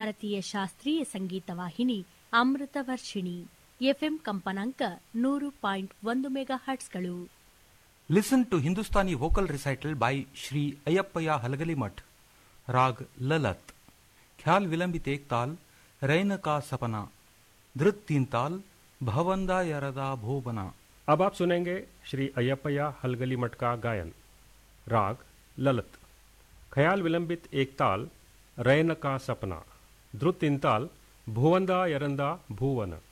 ಭಾರತೀಯ ಶಾಸ್ತ್ರೀಯ ಸಂಗೀತ ವಾಹಿನಿ ಅಮೃತ ವರ್ಷಿಣಿ ಎಫ್ಎಂ ಕಂಪನಾಂಕ ನೂರು ಪಾಯಿಂಟ್ ಒಂದು ಮೆಗಾ ಹರ್ಟ್ಸ್ಗಳು Listen to Hindustani vocal recital by Shri Ayappaya Halgali Rag Lalat. ख्याल विलंबित एक ताल रैन का सपना धृत तीन ताल भवंदा यरदा भोबना अब आप सुनेंगे श्री अयप्पया हलगली मठ का गायन राग ललत ख्याल विलंबित एक ताल रैन का सपना द्रुत तीन ताल भुवंदा यरंदा भुवन